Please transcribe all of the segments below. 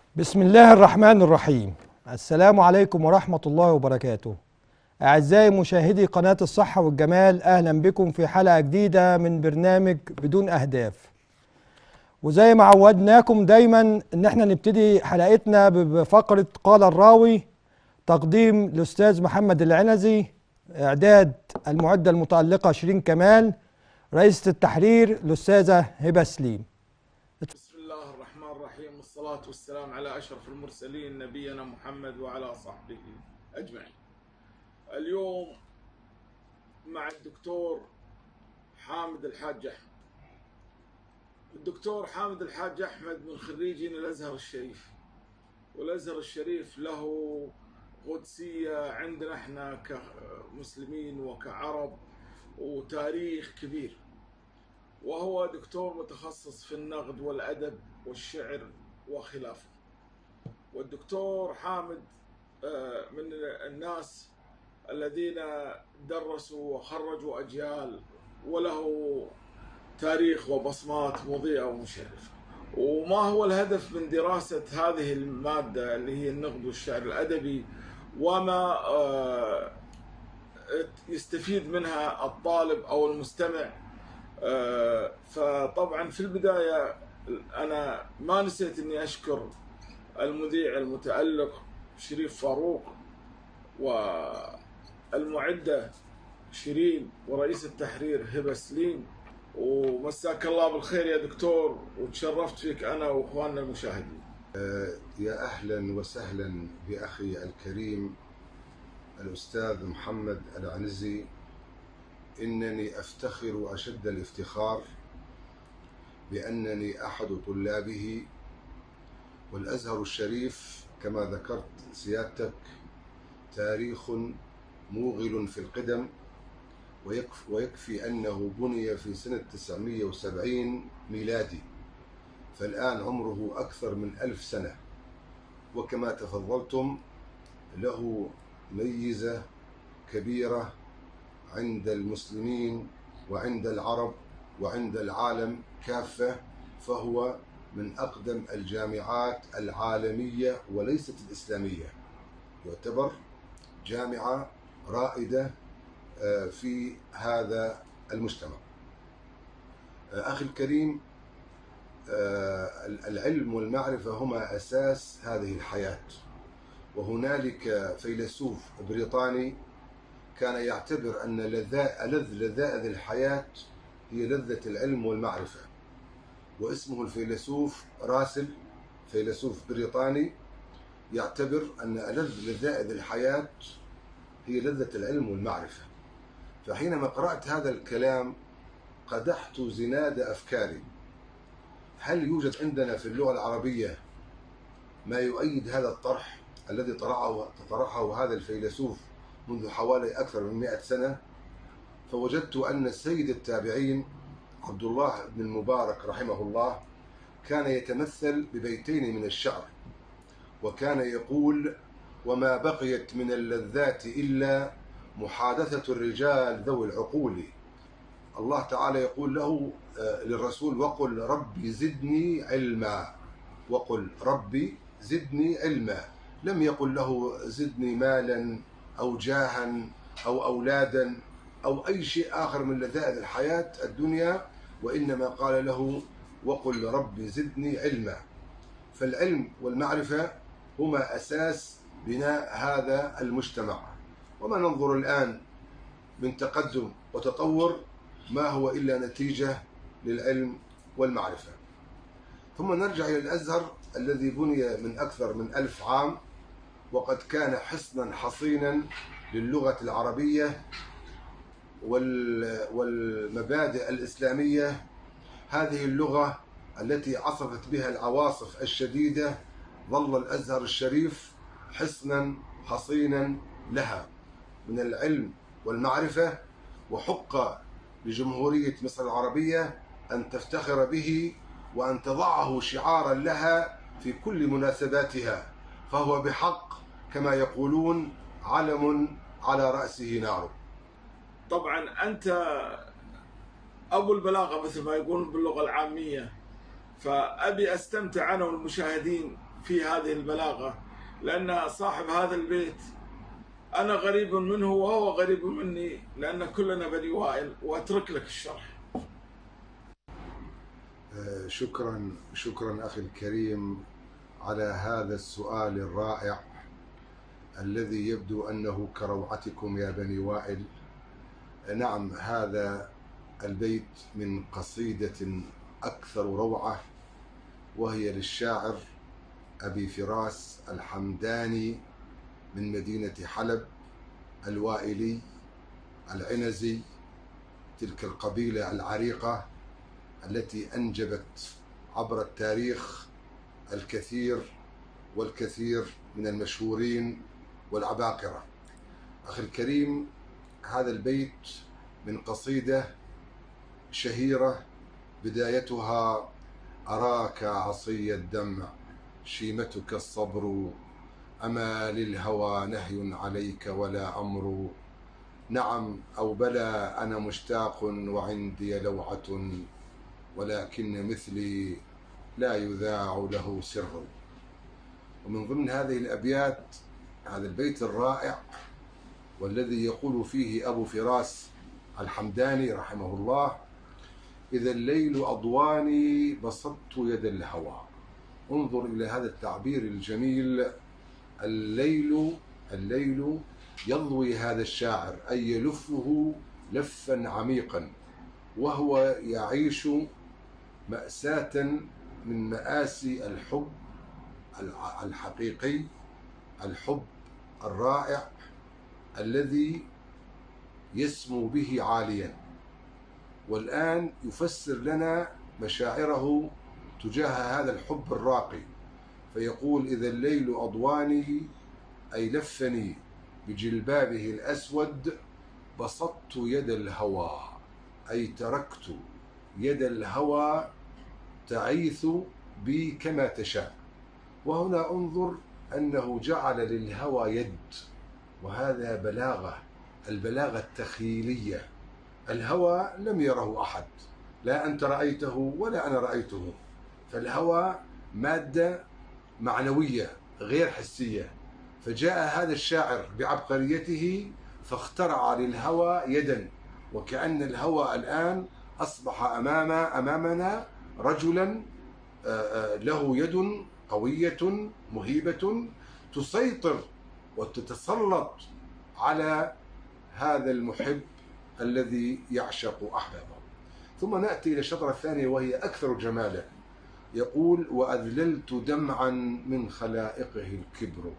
بسم الله الرحمن الرحيم السلام عليكم ورحمة الله وبركاته أعزائي مشاهدي قناة الصحة والجمال أهلا بكم في حلقة جديدة من برنامج بدون أهداف وزي ما عودناكم دايما ان احنا نبتدي حلقتنا بفقرة قال الراوي تقديم الأستاذ محمد العنزي إعداد المعدة المتألقة شيرين كمال رئيسة التحرير الأستاذة هبة سليم بسم الله الرحمن الرحيم والصلاة والسلام على أشرف المرسلين نبينا محمد وعلى صحبه أجمعين اليوم مع الدكتور حامد الحاج أحمد الدكتور حامد الحاج أحمد من خريجين الأزهر الشريف والأزهر الشريف له قدسية عندنا احنا كمسلمين وكعرب وتاريخ كبير وهو دكتور متخصص في النقد والأدب والشعر وخلافه والدكتور حامد آه، من الناس الذين درسوا وخرجوا أجيال وله تاريخ وبصمات مضيئة ومشرفة وما هو الهدف من دراسة هذه المادة اللي هي النقد والشعر الأدبي وما آه، يستفيد منها الطالب أو المستمع آه، فطبعا في البداية أنا ما نسيت إني أشكر المذيع المتألق شريف فاروق والمعدة شيرين ورئيس التحرير هبة سليم ومساك الله بالخير يا دكتور وتشرفت فيك أنا وإخواننا المشاهدين يا اهلا وسهلا باخي الكريم الاستاذ محمد العنزي انني افتخر اشد الافتخار بانني احد طلابه والازهر الشريف كما ذكرت سيادتك تاريخ موغل في القدم ويكفي, ويكفي انه بني في سنه 970 ميلادي فالآن عمره أكثر من ألف سنة وكما تفضلتم له ميزة كبيرة عند المسلمين وعند العرب وعند العالم كافة فهو من أقدم الجامعات العالمية وليست الإسلامية يعتبر جامعة رائدة آه، في هذا المجتمع آه، أخي الكريم آه، العلم والمعرفة هما أساس هذه الحياة وهنالك فيلسوف بريطاني كان يعتبر أن لذا- ألذ لذائذ الحياة هي لذة العلم والمعرفة واسمه الفيلسوف راسل فيلسوف بريطاني يعتبر أن ألذ لذائذ الحياة هي لذة العلم والمعرفة فحينما قرأت هذا الكلام قدحت زناد أفكاري هل يوجد عندنا في اللغة العربية ما يؤيد هذا الطرح الذي طرحه طرحه هذا الفيلسوف منذ حوالي أكثر من مئة سنة فوجدت أن سيد التابعين عبد الله بن المبارك رحمه الله كان يتمثل ببيتين من الشعر وكان يقول وما بقيت من اللذات إلا محادثة الرجال ذوي العقول الله تعالى يقول له آه، للرسول وقل ربي زدني علما وقل ربي زدني علما لم يقل له زدني مالا او جاها او اولادا او اي شيء اخر من لذائذ الحياه الدنيا وانما قال له وقل ربي زدني علما فالعلم والمعرفه هما اساس بناء هذا المجتمع وما ننظر الان من تقدم وتطور ما هو إلا نتيجة للعلم والمعرفة ثم نرجع إلى الأزهر الذي بني من أكثر من ألف عام وقد كان حصنا حصينا للغة العربية وال- والمبادئ الإسلامية هذه اللغة التي عصفت بها العواصف الشديدة ظل الأزهر الشريف حصنا حصينا لها من العلم والمعرفة وحق لجمهورية مصر العربية أن تفتخر به وأن تضعه شعارا لها في كل مناسباتها فهو بحق كما يقولون علم على رأسه نار طبعا أنت أبو البلاغة مثل ما يقولون باللغة العامية فأبي أستمتع أنا والمشاهدين في هذه البلاغة لأن صاحب هذا البيت أنا غريب منه وهو غريب مني لأن كلنا بني وائل وأترك لك الشرح آه، شكرا شكرا اخي الكريم على هذا السؤال الرائع الذي يبدو انه كروعتكم يا بني وائل آه، نعم هذا البيت من قصيده اكثر روعه وهي للشاعر ابي فراس الحمداني من مدينه حلب الوائلي العنزي تلك القبيله العريقه التي انجبت عبر التاريخ الكثير والكثير من المشهورين والعباقره. اخي الكريم هذا البيت من قصيده شهيره بدايتها اراك عصي الدمع شيمتك الصبر اما للهوى نهي عليك ولا امر نعم او بلى انا مشتاق وعندي لوعه ولكن مثلي لا يذاع له سر ومن ضمن هذه الأبيات هذا البيت الرائع والذي يقول فيه أبو فراس الحمداني رحمه الله إذا الليل أضواني بسطت يد الهوى انظر إلى هذا التعبير الجميل الليل الليل يضوي هذا الشاعر أي يلفه لفا عميقا وهو يعيش مأساة من مآسي الحب الع- الحقيقي الحب الرائع الذي يسمو به عاليا والآن يفسر لنا مشاعره تجاه هذا الحب الراقي فيقول إذا الليل أضواني أي لفني بجلبابه الأسود بسطت يد الهوى أي تركت يد الهوى تعيث بي كما تشاء وهنا انظر انه جعل للهوى يد وهذا بلاغه البلاغه التخيليه الهوى لم يره احد لا انت رايته ولا انا رايته فالهوى ماده معنويه غير حسيه فجاء هذا الشاعر بعبقريته فاخترع للهوى يدا وكأن الهوى الآن أصبح أمام أمامنا رجلا آه، آه، له يد قوية مهيبة تسيطر وتتسلط على هذا المحب الذي يعشق أحبابه ثم نأتي إلى الشطرة الثانية وهي أكثر جمالا يقول وأذللت دمعا من خلائقه الكبر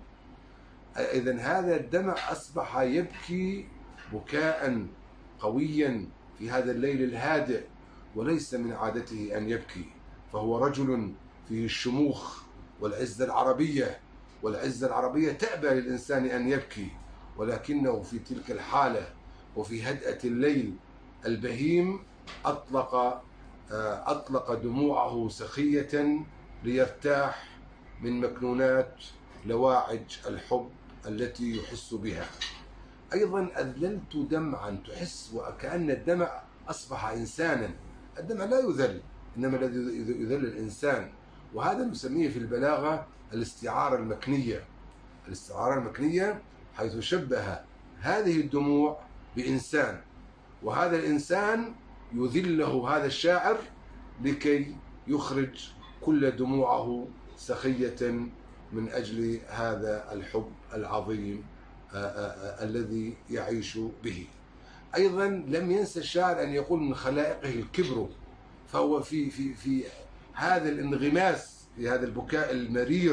إذا هذا الدمع أصبح يبكي بكاء قويا في هذا الليل الهادئ وليس من عادته ان يبكي فهو رجل فيه الشموخ والعزه العربيه والعزه العربيه تأبى للانسان ان يبكي ولكنه في تلك الحاله وفي هدأة الليل البهيم اطلق آه، اطلق دموعه سخيه ليرتاح من مكنونات لواعج الحب التي يحس بها ايضا اذللت دمعا تحس وكان الدمع اصبح انسانا الدمع لا يذل انما الذي يذل الانسان وهذا نسميه في البلاغه الاستعاره المكنيه الاستعاره المكنيه حيث شبه هذه الدموع بانسان وهذا الانسان يذله هذا الشاعر لكي يخرج كل دموعه سخيه من اجل هذا الحب العظيم آه، آه، آه، الذي يعيش به ايضا لم ينسى الشاعر ان يقول من خلائقه الكبر فهو في في في هذا الانغماس في هذا البكاء المرير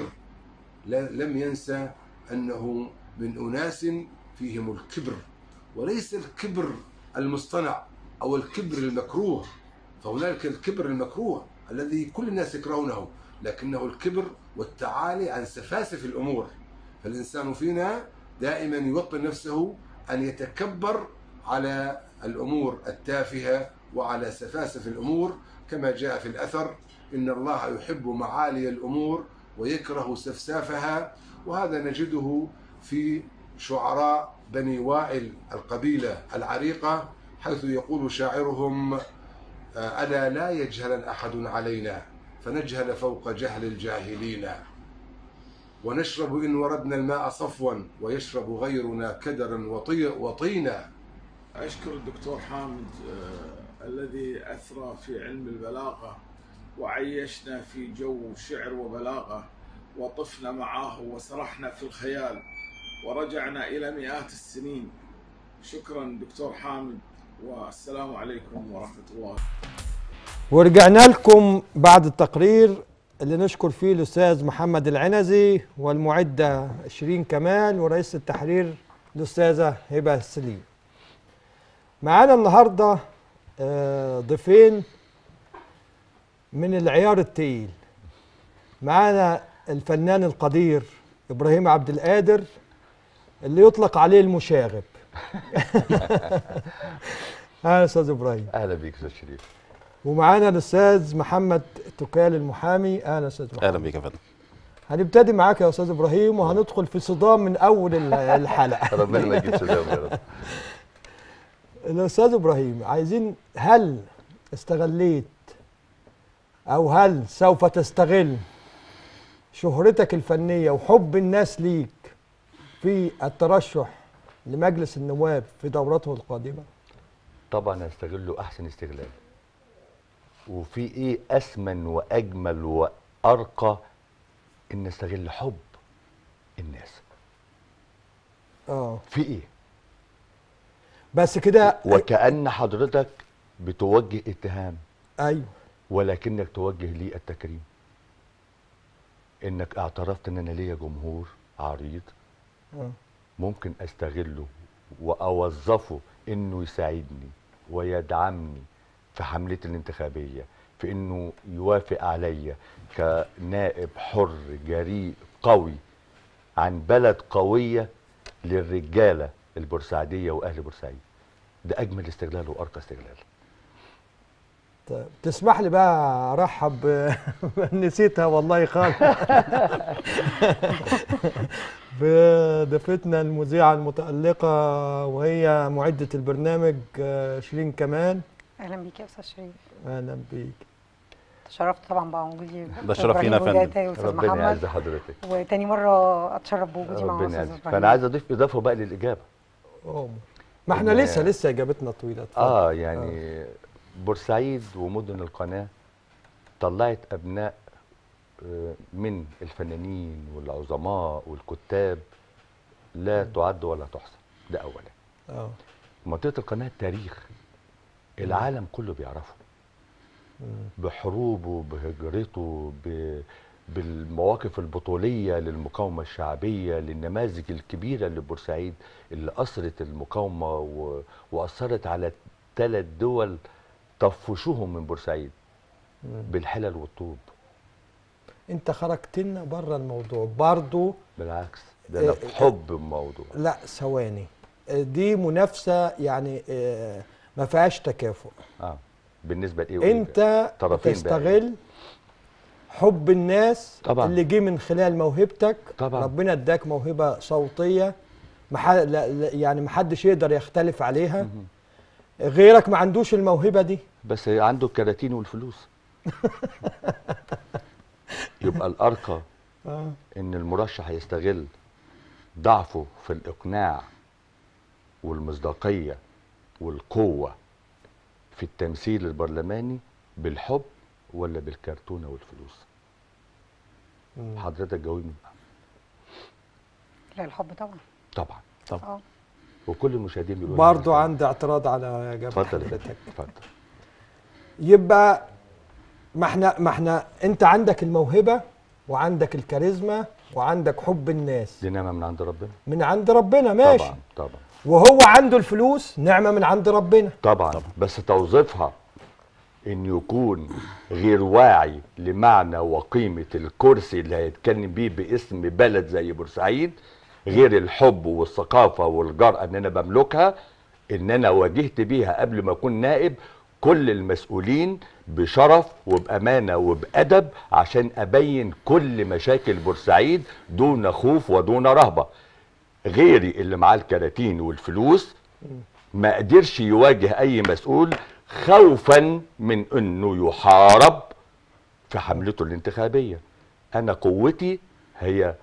ل- لم ينسى انه من اناس فيهم الكبر وليس الكبر المصطنع او الكبر المكروه فهنالك الكبر المكروه الذي كل الناس يكرهونه لكنه الكبر والتعالي عن سفاسف الامور فالانسان فينا دائما يوطن نفسه ان يتكبر على الامور التافهه وعلى سفاسف الامور كما جاء في الاثر ان الله يحب معالي الامور ويكره سفسافها وهذا نجده في شعراء بني وائل القبيله العريقه حيث يقول شاعرهم آه، الا لا يجهل احد علينا فنجهل فوق جهل الجاهلين ونشرب إن وردنا الماء صفوا ويشرب غيرنا كدرا وطي وطينا أشكر الدكتور حامد آه، الذي أثرى في علم البلاغة وعيشنا في جو شعر وبلاغة وطفنا معه وسرحنا في الخيال ورجعنا إلى مئات السنين شكرا دكتور حامد والسلام عليكم ورحمة الله ورجعنا لكم بعد التقرير اللي نشكر فيه الاستاذ محمد العنزي والمعده شيرين كمال ورئيس التحرير الاستاذه هبه السليم. معانا النهارده آه، ضيفين من العيار التقيل. معانا الفنان القدير ابراهيم عبد القادر اللي يطلق عليه المشاغب. اهلا استاذ ابراهيم. اهلا بيك استاذ شريف ومعانا الاستاذ محمد تكال المحامي اهلا استاذ محمد اهلا بيك يا فندم هنبتدي معاك يا استاذ ابراهيم وهندخل في صدام من اول ال- الحلقه ربنا يجيب سلام يا رب الاستاذ ابراهيم عايزين هل استغليت او هل سوف تستغل شهرتك الفنيه وحب الناس ليك في الترشح لمجلس النواب في دورته القادمه طبعا هستغله احسن استغلال وفي ايه اسمن واجمل وارقى ان استغل حب الناس اه في ايه بس كده وكأن حضرتك بتوجه اتهام ايوه ولكنك توجه لي التكريم انك اعترفت ان انا ليا جمهور عريض آه. ممكن استغله واوظفه انه يساعدني ويدعمني في حملتي الانتخابيه في انه يوافق عليا كنائب حر جريء قوي عن بلد قويه للرجاله البورسعيديه واهل بورسعيد ده اجمل استغلال وارقى استغلال طيب تسمح لي بقى ارحب ب- نسيتها والله خالص بضيفتنا المذيعه المتالقه وهي معده البرنامج آه، شيرين كمان اهلا بيك يا استاذ شريف اهلا بيك تشرفت طبعا بوجودي ده شرف لينا يا إبراهيم فندم. وجاتة واستاذ ربنا يعز محمد حضرتك وتاني مره اتشرف بوجودي مع ربنا استاذ يعز ابراهيم فانا عايز اضيف اضافه بقى للاجابه أوه. ما احنا إن- لسه لسه اجابتنا طويله اتفضل. اه يعني بورسعيد ومدن القناه طلعت ابناء آه، من الفنانين والعظماء والكتاب لا تعد ولا تحصى ده اولا اه منطقه القناه تاريخ العالم كله بيعرفه بحروبه بهجرته ب... بالمواقف البطوليه للمقاومه الشعبيه للنماذج الكبيره لبورسعيد اللي اثرت المقاومه و... واثرت على ثلاث دول طفشوهم من بورسعيد بالحلل والطوب انت خرجت لنا بره الموضوع برضو بالعكس ده انا إيه، في حب الموضوع لا ثواني آه، دي منافسه يعني آه، ما فيهاش تكافؤ اه بالنسبه لايه انت طرفين بقى تستغل حب الناس طبعاً. اللي جه من خلال موهبتك طبعاً. ربنا اداك موهبه صوتيه مح... لا لا يعني محدش يقدر يختلف عليها غيرك ما عندوش الموهبه دي بس عنده الكراتين والفلوس يبقى الارقى آه. ان المرشح يستغل ضعفه في الاقناع والمصداقيه والقوه في التمثيل البرلماني بالحب ولا بالكرتونه والفلوس مم. حضرتك جاوبني لا الحب طبعا طبعا طبعا اه وكل المشاهدين بيقولوا برضو لي عندي اعتراض على اجابه اتفضل يا حضرتك فندم، اتفضل يبقى ما احنا ما احنا انت عندك الموهبه وعندك الكاريزما وعندك حب الناس دي نعمه من عند ربنا من عند ربنا ماشي طبعا طبعا وهو عنده الفلوس نعمه من عند ربنا طبعا, طبعا. بس توظيفها ان يكون غير واعي لمعنى وقيمه الكرسي اللي هيتكلم بيه باسم بلد زي بورسعيد غير الحب والثقافه والجرأه ان انا بملكها ان انا واجهت بيها قبل ما اكون نائب كل المسؤولين بشرف وبامانه وبادب عشان ابين كل مشاكل بورسعيد دون خوف ودون رهبه غيري اللي معاه الكراتين والفلوس ما قدرش يواجه اي مسؤول خوفا من انه يحارب في حملته الانتخابيه انا قوتي هي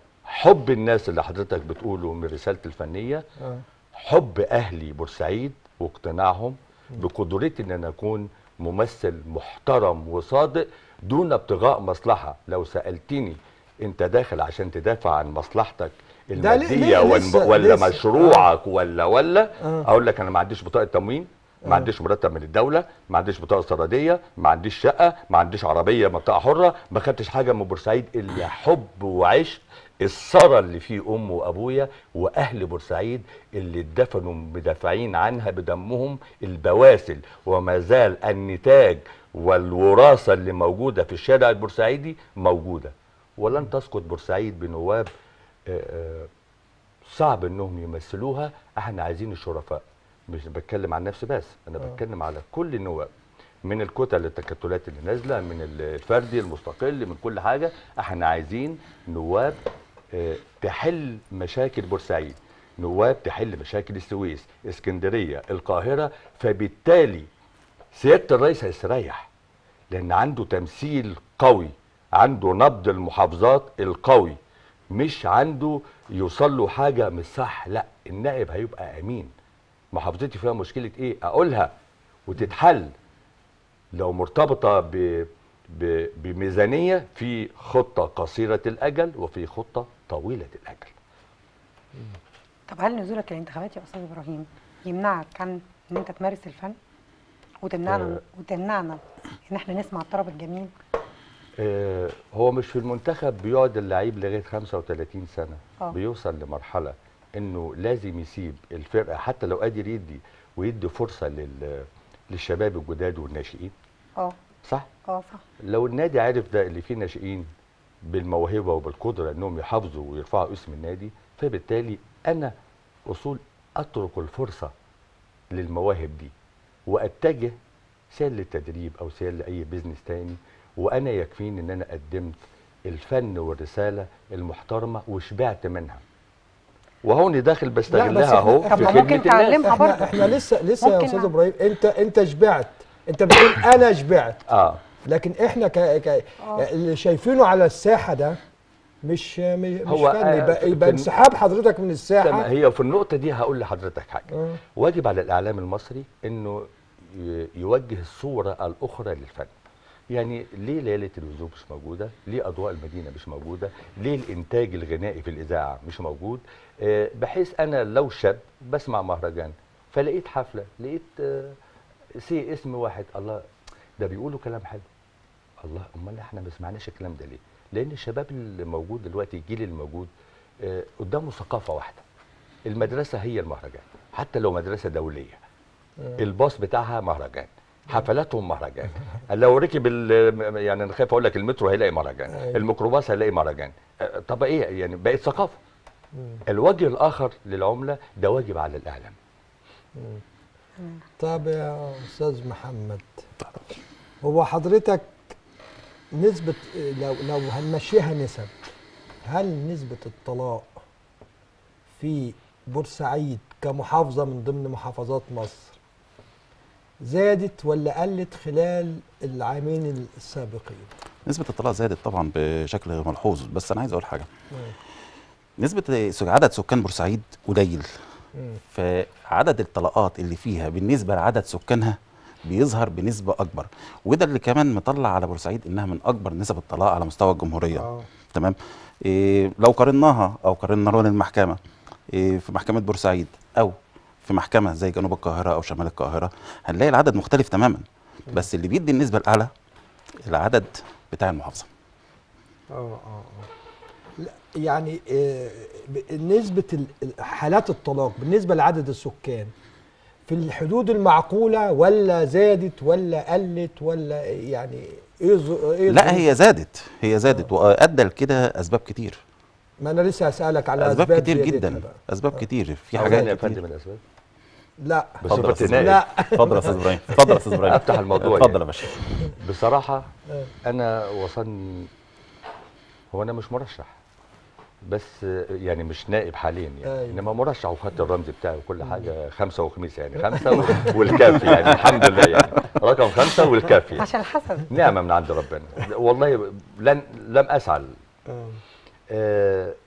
حب الناس اللي حضرتك بتقوله من رسالتي الفنيه آه. حب اهلي بورسعيد واقتناعهم بقدرتي ان انا اكون ممثل محترم وصادق دون ابتغاء مصلحه لو سالتني انت داخل عشان تدافع عن مصلحتك ده ليه- الماديه ليه ولا, لسه- ولا لسه. مشروعك ولا ولا آه. اقول لك انا ما عنديش بطاقه تموين ما عنديش مرتب من الدوله ما عنديش بطاقه استيراديه ما عنديش شقه ما عنديش عربيه منطقه حره ما خدتش حاجه من بورسعيد الا حب وعشق الثرى اللي فيه امي وابويا واهل بورسعيد اللي اتدفنوا مدافعين عنها بدمهم البواسل وما زال النتاج والوراثه اللي موجوده في الشارع البورسعيدي موجوده ولن تسقط بورسعيد بنواب آه، آه، صعب انهم يمثلوها احنا عايزين الشرفاء مش بتكلم عن نفسي بس انا بتكلم على كل النواب من الكتل التكتلات اللي نازله من الفردي المستقل من كل حاجه احنا عايزين نواب آه، تحل مشاكل بورسعيد نواب تحل مشاكل السويس اسكندريه القاهره فبالتالي سياده الرئيس هيستريح لان عنده تمثيل قوي عنده نبض المحافظات القوي مش عنده يوصل له حاجه مش صح لا النائب هيبقى امين محافظتي فيها مشكله ايه اقولها وتتحل لو مرتبطه ب ب بميزانيه في خطه قصيره الاجل وفي خطه طويله الاجل طب هل نزولك الانتخابات يا استاذ ابراهيم يمنعك عن ان انت تمارس الفن وتمنعنا آه. وتمنعنا ان احنا نسمع الطرب الجميل آه، هو مش في المنتخب بيقعد اللعيب لغايه 35 سنه آه. بيوصل لمرحله انه لازم يسيب الفرقه حتى لو قادر يدي ويدي فرصه لل للشباب الجداد والناشئين اه صح اه صح لو النادي عارف ده اللي فيه ناشئين بالموهبه وبالقدره انهم يحافظوا ويرفعوا اسم النادي فبالتالي انا اصول اترك الفرصه للمواهب دي واتجه سير للتدريب او سير لاي بيزنس تاني وانا يكفيني ان انا قدمت الفن والرساله المحترمه وشبعت منها وهوني داخل بستغلها إحنا- اهو طب في ما خدمه ممكن الناس تعلمها احنا برضه. احنا لسه لسه يا ممكن استاذ نعم. ابراهيم انت انت شبعت انت بتقول انا شبعت اه لكن احنا ك... ك... اللي شايفينه على الساحه ده مش م- مش هو، فن آه، يبقى, في- يبقى في- انسحاب حضرتك من تمام الساحه هي في النقطة دي هقول لحضرتك حاجة آه. واجب على الإعلام المصري إنه ي- يوجه الصورة الأخرى للفن يعني ليه ليلة الوزوج مش موجودة؟ ليه أضواء المدينة مش موجودة؟ ليه الإنتاج الغنائي في الإذاعة مش موجود؟ آه، بحيث أنا لو شاب بسمع مهرجان فلقيت حفلة لقيت آه، سي اسم واحد الله ده بيقولوا كلام حلو الله امال احنا ما سمعناش الكلام ده ليه؟ لان الشباب اللي موجود دلوقتي الجيل اللي موجود آه، قدامه ثقافه واحده المدرسه هي المهرجان حتى لو مدرسه دوليه الباص بتاعها مهرجان حفلاتهم مهرجان لو ركب ال- يعني انا خايف اقول لك المترو هيلاقي مهرجان أيوة. الميكروباص هيلاقي مهرجان آه، طب ايه يعني بقت ثقافه الوجه الاخر للعمله ده واجب على الاعلام طب يا استاذ محمد هو حضرتك نسبة لو لو هنمشيها نسب هل نسبة الطلاق في بورسعيد كمحافظة من ضمن محافظات مصر زادت ولا قلت خلال العامين السابقين؟ نسبة الطلاق زادت طبعا بشكل ملحوظ بس أنا عايز أقول حاجة نسبة س- عدد سكان بورسعيد قليل مم. فعدد الطلاقات اللي فيها بالنسبة لعدد سكانها بيظهر بنسبة أكبر وده اللي كمان مطلع على بورسعيد إنها من أكبر نسب الطلاق على مستوى الجمهورية آه. تمام إيه لو قارناها أو قارنا رول المحكمة إيه في محكمة بورسعيد أو في محكمة زي جنوب القاهرة أو شمال القاهرة هنلاقي العدد مختلف تماما بس اللي بيدي النسبة الأعلى العدد بتاع المحافظة اه اه اه لا، يعني آه، ب- نسبة ال- ال- حالات الطلاق بالنسبة لعدد السكان في الحدود المعقولة ولا زادت ولا قلت ولا يعني ايه ظ- ايه لا الظروف؟ هي زادت هي زادت وأدى لكده أسباب كتير ما انا لسه هسألك على أسباب اسباب كتير زيادتها جدا بقى. أسباب كتير في أولاً يا حاجات فندم كتير الاسباب لا اتفضل يا بصفه أستاذ نائب لا اتفضل يا استاذ ابراهيم اتفضل يا استاذ ابراهيم افتح الموضوع اتفضل يعني. يا باشا بصراحه آه. انا وصلني هو انا مش مرشح بس آه، يعني مش نائب حاليا يعني أيوة. انما مرشح وخدت الرمز بتاعي وكل حاجه خمسه وخميس يعني خمسه و- والكافي يعني الحمد لله يعني رقم خمسه والكافي عشان الحسد نعمه من عند ربنا والله لن لم اسعى آه. آه،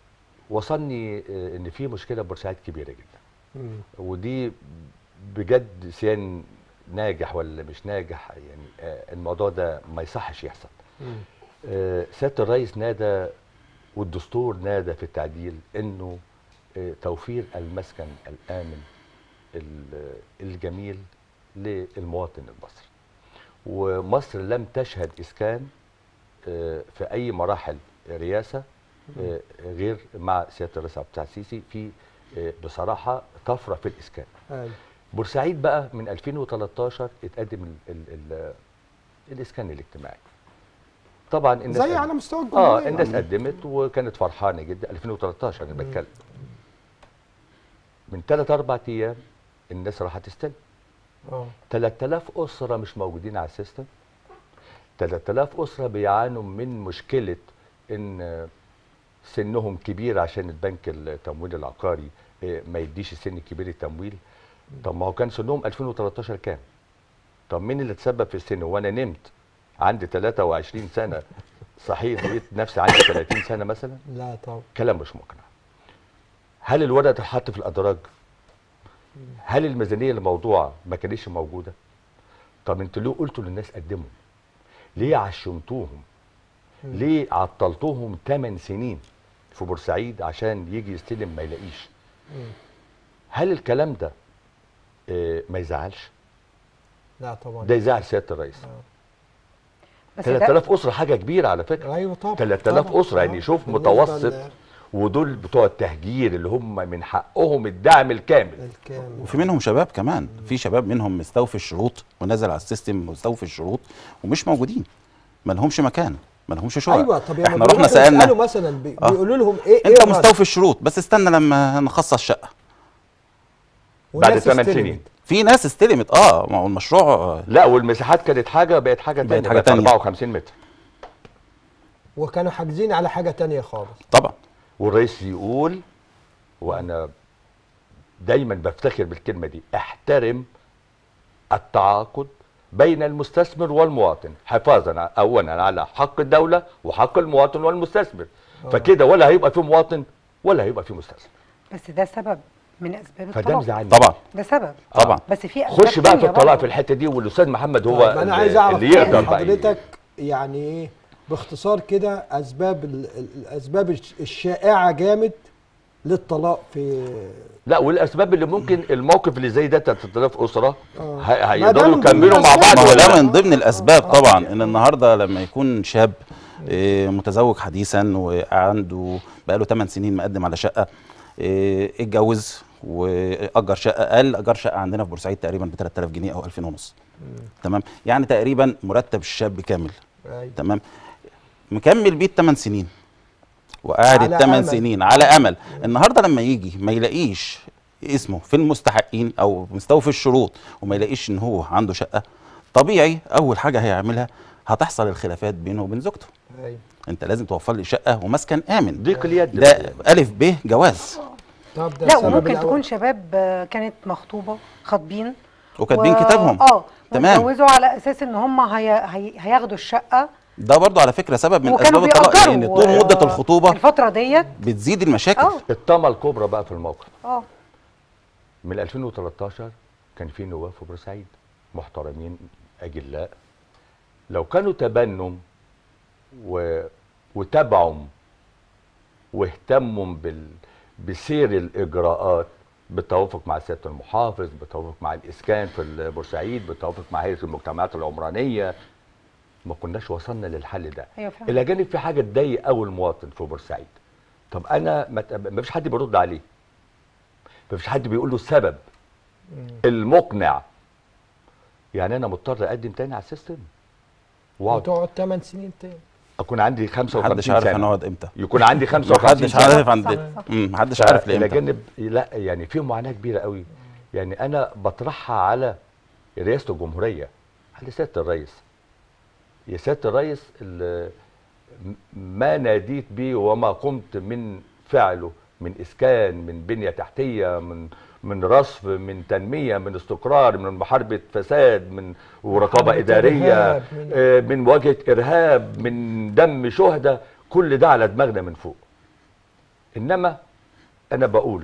وصلني آه، ان في مشكله في بورسعيد كبيره جدا مم. ودي بجد سيان ناجح ولا مش ناجح يعني آه، الموضوع ده ما يصحش يحصل مم. آه، سياده الرئيس نادى والدستور نادى في التعديل انه آه، توفير المسكن الامن ال- الجميل للمواطن المصري ومصر لم تشهد اسكان آه، في اي مراحل رئاسه آه، غير مع سياده الرئيس عبد الفتاح السيسي في آه، بصراحه طفره في الاسكان أيوة. بورسعيد بقى من 2013 اتقدم ال ال ال الاسكان الاجتماعي طبعا الناس زي قد- على مستوى الجمهوريه اه الناس قدمت وكانت فرحانه جدا 2013 انا بتكلم من ثلاث اربع ايام الناس راحت تستلم اه 3000 اسره مش موجودين على السيستم 3000 اسره بيعانوا من مشكله ان سنهم كبير عشان البنك التمويل العقاري آه، ما يديش السن الكبير التمويل طب ما هو كان سنهم 2013 كام طب مين اللي تسبب في السن وانا نمت عندي 23 سنه صحيح لقيت نفسي عندي 30 سنه مثلا لا طبعا كلام مش مقنع هل الورق اتحط في الادراج هل الميزانيه الموضوعه ما كانتش موجوده طب انتوا ليه قلتوا للناس قدموا ليه عشمتوهم ليه عطلتوهم 8 سنين في بورسعيد عشان يجي يستلم ما يلاقيش هل الكلام ده آه، ما يزعلش لا طبعا ده يزعل سياده الرئيس بس ده 3000 اسره حاجه كبيره على فكره ايوه طبعا 3000 طبعاً، اسره يعني طبعاً. شوف بالنسبة متوسط ل- ودول بتوع التهجير اللي هم من حقهم الدعم الكامل الكامل وفي منهم شباب كمان في شباب منهم مستوفي الشروط ونزل على السيستم مستوفي الشروط ومش موجودين ما لهمش مكان ما لهمش شقق ايوه طب يعني احنا رحنا سالنا سالنا مثلا بي- آه. بيقولوا لهم ايه انت ايه الرد؟ مستوفي الشروط بس استنى لما نخصص شقه وناس بعد 8 استلمت. سنين في ناس استلمت اه ما هو المشروع آه، لا والمساحات كانت حاجه بقت حاجه بقت تانية حاجة تانية. 54 متر وكانوا حاجزين على حاجه تانية خالص طبعا والرئيس يقول وانا دايما بفتخر بالكلمه دي احترم التعاقد بين المستثمر والمواطن حفاظا ع- اولا على حق الدوله وحق المواطن والمستثمر فكده ولا هيبقى في مواطن ولا هيبقى في مستثمر بس ده سبب من اسباب فده الطلاق مزعلني طبعا ده سبب طبعا بس في اسباب خش بقى في تانية الطلاق برضه. في الحته دي والاستاذ محمد هو طيب انا اللي- عايز اعرف اللي يقدر من بقى ي- حضرتك يعني ايه باختصار كده اسباب ال- ال- الاسباب الش- الشائعه جامد للطلاق في لا والاسباب اللي ممكن الموقف اللي زي ده 3000 اسره آه. هي- ما ده هيقدروا من ضمن يكملوا مع الأسباب. بعض ما هو ولا ده لا؟ من ضمن الاسباب طبعا ان النهارده لما يكون شاب آه، متزوج حديثا وعنده بقاله 8 سنين مقدم على شقه آه، اتجوز واجر شقه اقل اجر شقه عندنا في بورسعيد تقريبا ب 3000 جنيه او 2000 ونص تمام يعني تقريبا مرتب الشاب كامل أيوة. تمام مكمل بيه 8 سنين وقاعد على الثمان أمل. سنين على امل النهارده لما يجي ما يلاقيش اسمه في المستحقين او مستوفي الشروط وما يلاقيش ان هو عنده شقه طبيعي اول حاجه هيعملها هتحصل الخلافات بينه وبين زوجته أيوة. انت لازم توفر لي شقه ومسكن امن ضيق اليد ده الف ب جواز طب ده لا السبب وممكن الأول. تكون شباب آه، كانت مخطوبه خاطبين وكاتبين و- كتابهم اه تمام. واتجوزوا على اساس ان هم هي... هي... هياخدوا الشقه ده برضو على فكره سبب من وكانوا اسباب الطلاق بيأجروا لان طول آه، مده الخطوبه الفتره ديت بتزيد المشاكل اه الطامه الكبرى بقى في الموقف اه من 2013 كان في نواب في بورسعيد محترمين اجلاء لو كانوا تبنوا و... وتبعوا واهتموا بال... بسير الاجراءات بالتوافق مع سياده المحافظ بالتوافق مع الاسكان في بورسعيد بالتوافق مع هيئه المجتمعات العمرانيه ما كناش وصلنا للحل ده ايوه فعلا الى جانب في حاجه تضايق قوي المواطن في بورسعيد طب انا ما تق- ما فيش حد بيرد عليه ما فيش حد بيقول له السبب المقنع يعني انا مضطر اقدم تاني على السيستم واقعد وتقعد 8 سنين تاني اكون عندي 55 محدش عارف سنه هنقعد امتى يكون عندي 55 محدش سنه عارف عند صح، صح. مم، محدش عارف الى لامتى جانب لا يعني في معاناه كبيره قوي يعني انا بطرحها على رئاسه الجمهوريه على سياده الرئيس يا سياده الرئيس ال- م- ما ناديت به وما قمت من فعله من اسكان من بنيه تحتيه من من رصف من تنميه من استقرار من محاربه فساد من ورقابه محاربة اداريه إرهاب، من- آه، من مواجهه ارهاب من دم شهداء كل ده على دماغنا من فوق انما انا بقول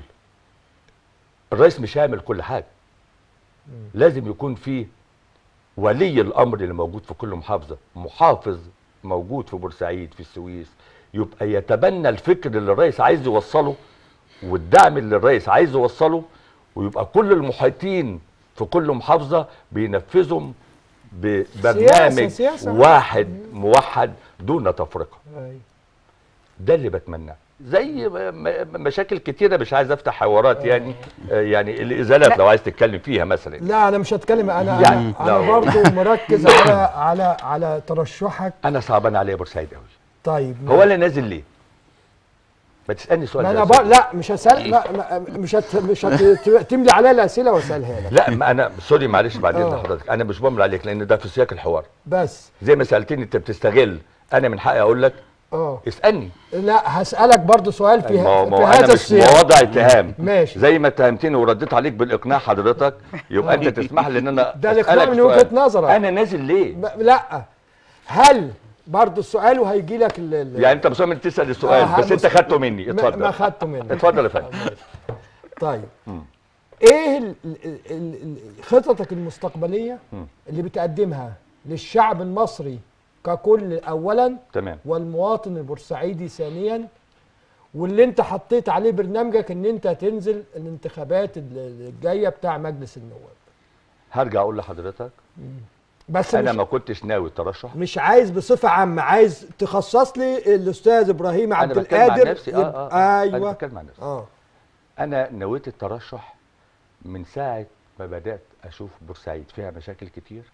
الرئيس مش هيعمل كل حاجه لازم يكون في ولي الامر اللي موجود في كل محافظه محافظ موجود في بورسعيد في السويس يبقى يتبنى الفكر اللي الرئيس عايز يوصله والدعم اللي الرئيس عايز يوصله ويبقى كل المحيطين في كل محافظه بينفذهم ببرنامج سياسة. واحد موحد دون تفرقه أيوة. ده اللي بتمناه زي م- م- مشاكل كتيره مش عايز افتح حوارات يعني آه، يعني الازالات لا. لو عايز تتكلم فيها مثلا لا انا مش هتكلم انا يعني انا, لا. أنا برضو مركز على على على ترشحك انا صعبان عليا بورسعيد قوي طيب هو انا نازل ليه ما تسالني سؤال ما زي انا السؤال بر... لا مش هسال ما... ما... مش هت... مش هتملي عليا الاسئله واسالها لك لا ما انا سوري معلش بعد اذن آه. حضرتك انا مش بمر عليك لان ده في سياق الحوار بس زي ما سالتني انت بتستغل انا من حقي اقول لك اه اسالني لا هسالك برضو سؤال في, ما هو- في ما هو هذا انا مش السياق مواضع اتهام ماشي. زي ما اتهمتني ورديت عليك بالاقناع حضرتك يبقى انت تسمح لي ان انا ده الإقناع أسألك من سؤال. وجهة نظرك. انا نازل ليه ب... لا هل برضو السؤال وهيجي لك ال... ال- يعني انت مصمم تسال السؤال آه، بس انت بص- خدته مني ما, ما اتفضل خدته منك اتفضل يا فندم طيب ايه ال- ال- ال- ال- خططك المستقبليه اللي بتقدمها للشعب المصري ككل اولا تمام والمواطن البورسعيدي ثانيا واللي انت حطيت عليه برنامجك ان انت تنزل الانتخابات ال- الجايه بتاع مجلس النواب هرجع اقول لحضرتك بس انا مش, ما كنتش ناوي الترشح مش عايز بصفه عامه عايز تخصص لي الاستاذ ابراهيم عبد انا بتكلم عن القادر نفسي اه اه, يبقى- آه. انا ايوه بتكلم عن نفسي اه انا نويت الترشح من ساعه ما بدات اشوف بورسعيد فيها مشاكل كتير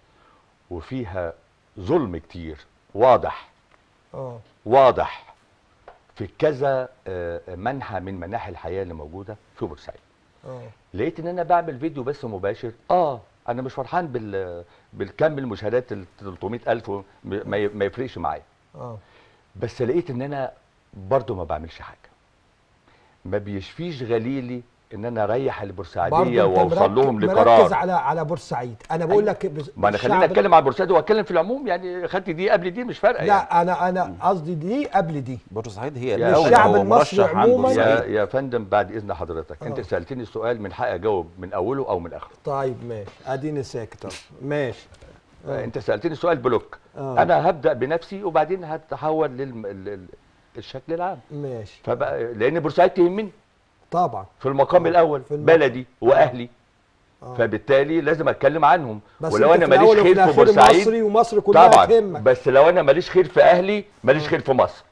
وفيها ظلم كتير واضح اه واضح في كذا آه، منحى من مناحي الحياه اللي موجوده في بورسعيد اه لقيت ان انا بعمل فيديو بس مباشر اه انا مش فرحان بال بالكم المشاهدات ال 300000 و- ما ي- ما يفرقش معايا اه بس لقيت ان انا برضو ما بعملش حاجه ما بيشفيش غليلي ان انا اريح البورسعيديه برضه انت واوصل مركز- لهم مركز لقرار على على بورسعيد انا بقول لك بس- ما انا خليني الشعب- اتكلم على بورسعيد واتكلم في العموم يعني خدت دي قبل دي مش فارقه يعني. لا انا انا قصدي دي قبل دي بورسعيد هي يا الأول الشعب هو المصري مرشح عن عموماً. يا بورسعيد يا فندم بعد اذن حضرتك انت آه. سالتني سؤال من حقي اجاوب من اوله او من اخره طيب ماشي اديني ساكت أهو. ماشي آه. انت سالتني سؤال بلوك آه. انا هبدا بنفسي وبعدين هتحول للشكل العام ماشي فبقى لان بورسعيد تهمني طبعا في المقام الاول في المقام. بلدي واهلي آه. فبالتالي لازم اتكلم عنهم بس ولو أنت انا في ماليش الأول وفي خير في الآخر بورسعيد مصري ومصر كلها طبعا تهمك بس لو انا ماليش خير في اهلي ماليش خير في مصر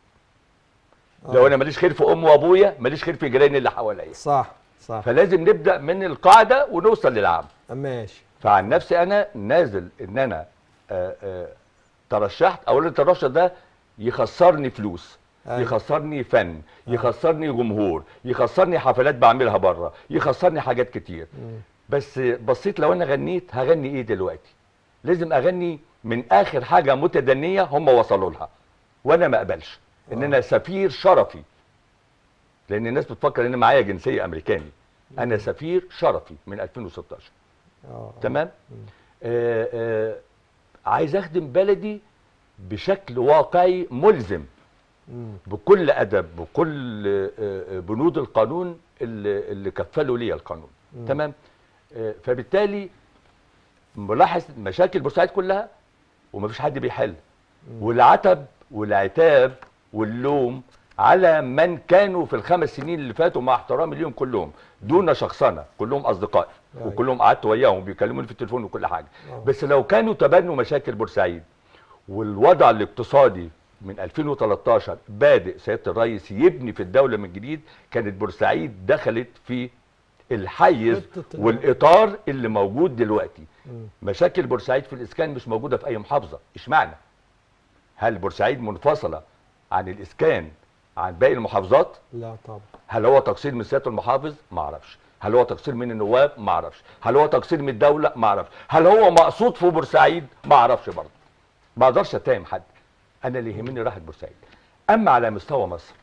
لو انا ماليش خير في امي وابويا ماليش خير في جيراني اللي حواليا صح صح فلازم نبدا من القاعده ونوصل للعام ماشي فعن نفسي انا نازل ان انا آه، آه، ترشحت اولا الترشح ده يخسرني فلوس أيوة. يخسرني فن يخسرني جمهور يخسرني حفلات بعملها بره يخسرني حاجات كتير بس بصيت لو انا غنيت هغني ايه دلوقتي لازم اغني من اخر حاجه متدنيه هم وصلوا لها وانا ما اقبلش ان انا سفير شرفي لان الناس بتفكر ان معايا جنسيه امريكاني انا سفير شرفي من 2016 اه تمام آه آه عايز اخدم بلدي بشكل واقعي ملزم مم. بكل ادب بكل آه آه، بنود القانون اللي, اللي كفله لي القانون تمام آه فبالتالي ملاحظ مشاكل بورسعيد كلها ومفيش حد بيحل والعتب والعتاب واللوم على من كانوا في الخمس سنين اللي فاتوا مع احترامي ليهم كلهم دون شخصنه كلهم اصدقائي أيوة. وكلهم قعدت وياهم بيكلموني في التليفون وكل حاجه بس لو كانوا تبنوا مشاكل بورسعيد والوضع الاقتصادي من 2013 بادئ سياده الرئيس يبني في الدوله من جديد كانت بورسعيد دخلت في الحيز خطة ال- والاطار اللي موجود دلوقتي مم. مشاكل بورسعيد في الاسكان مش موجوده في اي محافظه اشمعنى هل بورسعيد منفصله عن الاسكان عن باقي المحافظات لا طبعا هل هو تقصير من سياده المحافظ ما اعرفش هل هو تقصير من النواب ما اعرفش هل هو تقصير من الدوله ما اعرفش هل هو مقصود في بورسعيد ما اعرفش برضه ما اقدرش اتهم حد انا اللي يهمني راحه بورسعيد اما على مستوى مصر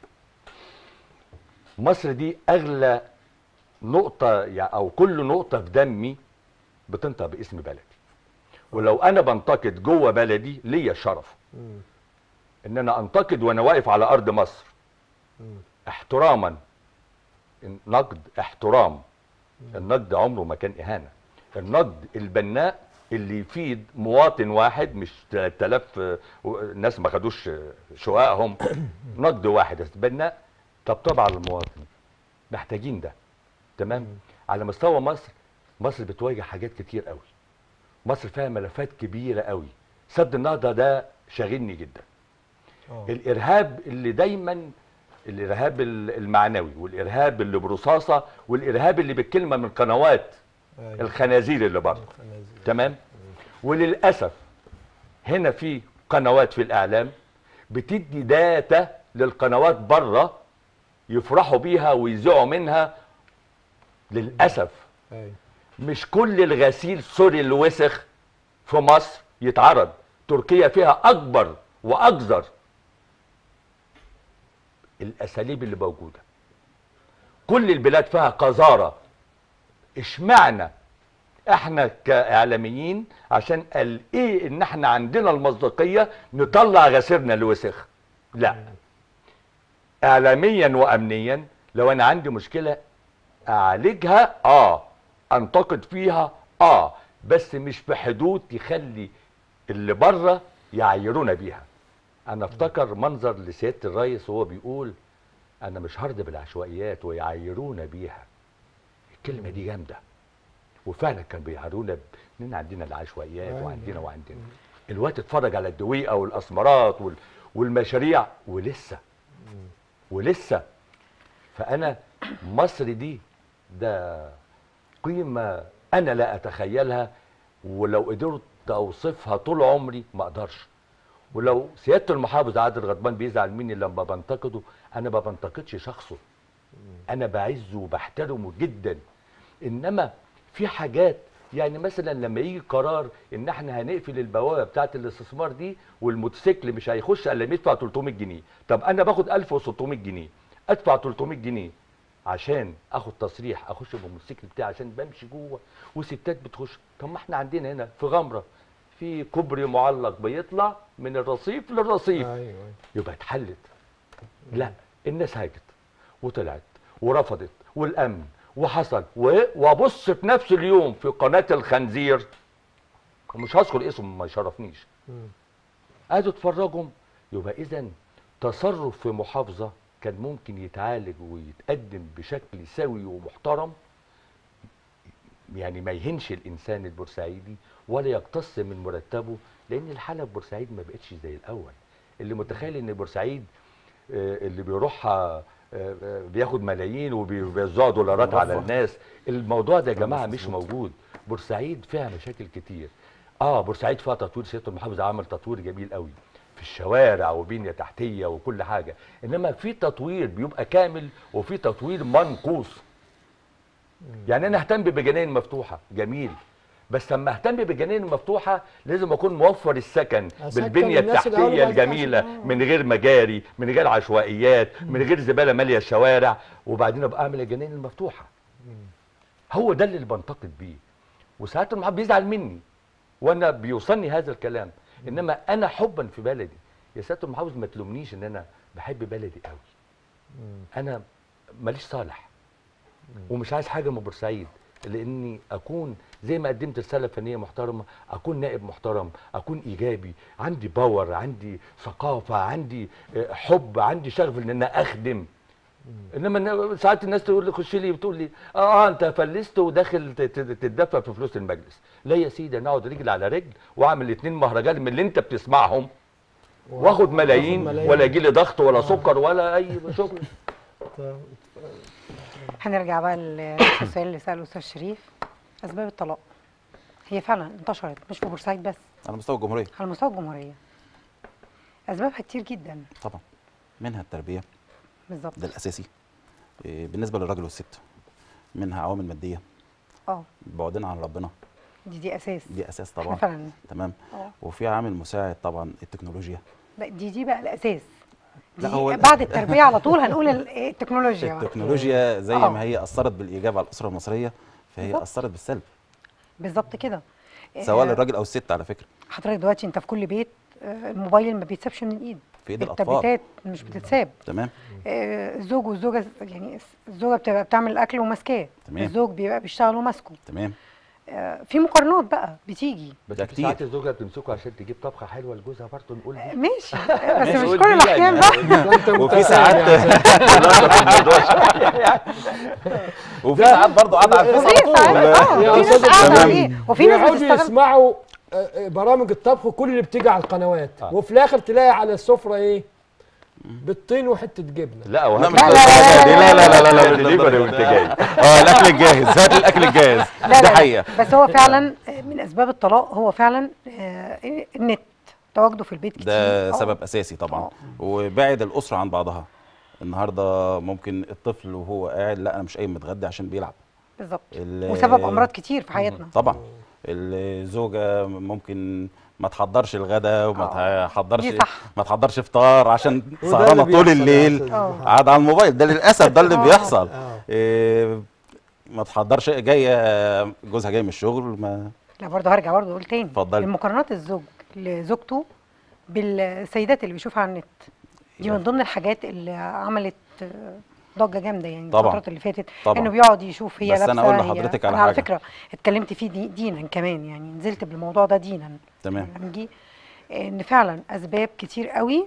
مصر دي اغلى نقطه يعني او كل نقطه في دمي بتنطق باسم بلدي ولو انا بنتقد جوه بلدي ليا الشرف مم. ان انا انتقد وانا واقف على ارض مصر احتراما النقد احترام النقد عمره ما كان اهانه النقد البناء اللي يفيد مواطن واحد مش 3000 آه، و- ناس ما خدوش آه، شققهم نقد واحد بس بناء طبطب على المواطن محتاجين ده تمام على مستوى مصر مصر بتواجه حاجات كتير قوي مصر فيها ملفات كبيره قوي سد النهضه ده شاغلني جدا آه. الارهاب اللي دايما الارهاب ال- المعنوي والارهاب اللي برصاصه والارهاب اللي بالكلمه من قنوات أيوة. الخنازير اللي بره الخنازير. تمام وللاسف هنا في قنوات في الاعلام بتدي داتا للقنوات بره يفرحوا بيها ويذيعوا منها للاسف أيوة. مش كل الغسيل سوري الوسخ في مصر يتعرض تركيا فيها اكبر واقذر الاساليب اللي موجوده كل البلاد فيها قذاره اشمعنى احنا كاعلاميين عشان قال ايه ان احنا عندنا المصداقيه نطلع غسيلنا الوسخ لا اعلاميا وامنيا لو انا عندي مشكله اعالجها اه انتقد فيها اه بس مش في حدود تخلي اللي بره يعيرونا بيها انا افتكر منظر لسياده الرئيس وهو بيقول انا مش هرضى بالعشوائيات ويعيرونا بيها الكلمه دي جامده وفعلا كان بيعيرونا ان عندنا العشوائيات أيوة. وعندنا وعندنا الوقت اتفرج على الدويقه والاسمرات وال- والمشاريع ولسه ولسه فانا مصر دي ده قيمه انا لا اتخيلها ولو قدرت اوصفها طول عمري ما اقدرش ولو سياده المحافظ عادل غضبان بيزعل مني لما بنتقده انا ما بنتقدش شخصه انا بعزه وبحترمه جدا انما في حاجات يعني مثلا لما يجي قرار ان احنا هنقفل البوابه بتاعه الاستثمار دي والموتوسيكل مش هيخش الا لما يدفع 300 جنيه طب انا باخد 1600 جنيه ادفع 300 جنيه عشان اخد تصريح اخش بالموتوسيكل بتاعي عشان بمشي جوه وستات بتخش طب ما احنا عندنا هنا في غمره في كوبري معلق بيطلع من الرصيف للرصيف أيوة. أيوة. يبقى اتحلت لا الناس هاجت وطلعت ورفضت والامن وحصل و- وابص في نفس اليوم في قناه الخنزير ومش هذكر اسمه ما يشرفنيش مم. قعدوا اتفرجوا يبقى اذا تصرف في محافظه كان ممكن يتعالج ويتقدم بشكل سوي ومحترم يعني ما يهنش الانسان البورسعيدي ولا يقتص من مرتبه لان الحاله في بورسعيد ما بقتش زي الاول اللي متخيل ان بورسعيد آه، اللي بيروحها آه، آه، بياخد ملايين وبيوزعوا دولارات على مرفه. الناس الموضوع ده يا كلام جماعه مش مش مظبوط. موجود بورسعيد فيها مشاكل كتير اه بورسعيد فيها تطوير سياده المحافظ عمل تطوير جميل قوي في الشوارع وبنيه تحتيه وكل حاجه انما في تطوير بيبقى كامل وفي تطوير منقوص يعني انا اهتم بجناين مفتوحه جميل بس لما اهتم بالجناين المفتوحه لازم اكون موفر السكن أسكن بالبنيه الناس الأول التحتيه وبعد كده الجميله عشان- آه. من غير مجاري من غير عشوائيات من غير زباله ماليه الشوارع وبعدين ابقى اعمل الجناين المفتوحه هو ده اللي بنتقد بيه وساعات المحب بيزعل مني وانا بيوصلني هذا الكلام انما انا حبا في بلدي يا سياده المحافظ ما تلومنيش ان انا بحب بلدي قوي انا ماليش صالح ومش عايز حاجه من بورسعيد لاني اكون زي ما قدمت رساله فنيه محترمه اكون نائب محترم اكون ايجابي عندي باور عندي ثقافه عندي آه، حب عندي شغف ان انا اخدم انما إن- ساعات الناس تقول لي خش لي بتقول لي اه, آه انت فلست وداخل ت- ت- تتدفع في فلوس المجلس لا يا سيدي انا اقعد رجل على رجل واعمل اتنين مهرجان من اللي انت بتسمعهم واخد ملايين ولا يجي لي ضغط ولا سكر ولا اي شغل طب- هنرجع بقى لل- للسؤال اللي سأله أستاذ شريف أسباب الطلاق هي فعلا انتشرت مش في بورسعيد بس على مستوى الجمهوريه على مستوى الجمهورية أسبابها كتير جدا طبعا منها التربيه بالظبط ده الاساسي إيه، بالنسبه للراجل والست منها عوامل ماديه اه بعدنا عن ربنا دي دي أساس دي اساس احنا طبعا فعلا تمام اه وفي عامل مساعد طبعا التكنولوجيا لا دي دي بقى الأساس لا، دي هو- بعد التربية على طول هنقول ال- إيه، التكنولوجيا بقى. التكنولوجيا زي آه. ما هي اثرت بالايجاب على الاسره المصريه فهي بالظبط. اثرت بالسلب بالظبط كده سواء آه، للراجل او الست على فكره حضرتك دلوقتي انت في كل بيت آه، الموبايل ما بيتسابش من الايد في ايد الاطفال التبريدات مش بتتساب تمام آه، الزوج والزوجه يعني الزوجه بتبقى بتعمل الاكل وماسكاه تمام. الزوج بيبقى بيشتغل وماسكه تمام آه، في مقارنات بقى بتيجي بس ده في كتير. ساعات الزوجه بتمسكه عشان تجيب طبخه حلوه لجوزها برضه نقول دي ماشي بس مش نقول كل دي الاحيان يعني. بقى انت وفي متساهل ساعات يا عزام. وفي ساعات برضه قاعده على الفيس وفي على ساعات طول اه يا في ناس أستاذ قاعده إبراهيم، ايه وفي ناس بيقعدوا بتستغل يسمعوا آه، آه، برامج الطبخ كل اللي بتيجي على القنوات آه. وفي الاخر تلاقي على السفره ايه بالطين وحته جبنه لا وهات لا مش لا، لا، لا، لا لا لا لا لا دليفري وانت جاي اه الاكل الجاهز هات الاكل الجاهز لا دي لا حقيقه بس هو فعلا من اسباب الطلاق هو فعلا آه، النت تواجده في البيت كتير ده آه. سبب اساسي طبعا وبعد الاسره عن بعضها النهارده ممكن الطفل وهو قاعد لا انا مش قايم متغدى عشان بيلعب بالظبط ال- وسبب امراض كتير في حياتنا طبعا الزوجه ممكن ما تحضرش الغداء وما آه. تحضرش دي صح. ما تحضرش فطار عشان وده سهرانه اللي طول بيحصل يا الليل أستاذ. آه. قاعد على الموبايل ده للاسف ده اللي آه. بيحصل آه. إيه ما تحضرش جايه جوزها جاي من الشغل ما لا برضه هرجع برضه اقول تاني اتفضلي. المقارنات الزوج لزوجته بالسيدات اللي بيشوفها على النت دي من يعني. ضمن الحاجات اللي عملت آه، ضجه جامده يعني طبعا. الفترات اللي فاتت طبعا. انه بيقعد يشوف هي بس لابسه أنا أقول هي- لحضرتك على انا على حاجة. فكره اتكلمت فيه دي دينا كمان يعني نزلت بالموضوع ده دينا تمام نجي ان فعلا اسباب كتير قوي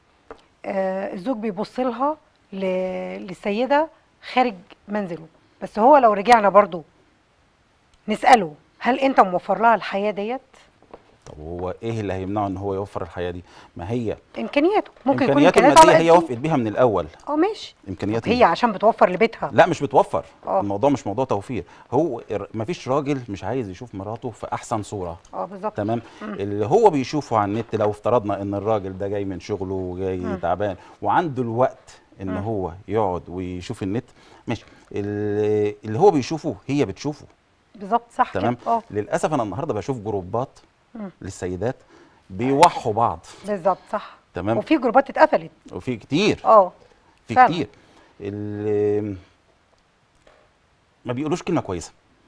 آه، الزوج بيبص لها ل- للسيده خارج منزله بس هو لو رجعنا برضو نساله هل انت موفر لها الحياه ديت طب هو ايه اللي هيمنعه ان هو يوفر الحياه دي ما هي امكانياته ممكن يكون امكانياته امكانياته الماديه على هي قد وافقت بيها من الاول اه ماشي امكانيات هي عشان بتوفر لبيتها لا مش بتوفر آه. الموضوع مش موضوع توفير هو الر- مفيش راجل مش عايز يشوف مراته في احسن صوره اه بالظبط تمام اللي هو بيشوفه على النت لو افترضنا ان الراجل ده جاي من شغله وجاي تعبان وعنده الوقت ان هو يقعد ويشوف النت ماشي اللي اللي هو بيشوفه هي بتشوفه بالظبط صح تمام كده اه للاسف انا النهارده بشوف جروبات للسيدات بيوحوا بعض بالظبط صح تمام. وفي جروبات اتقفلت وفي كتير اه في فعلا. كتير اللي ما بيقولوش كلمه كويسه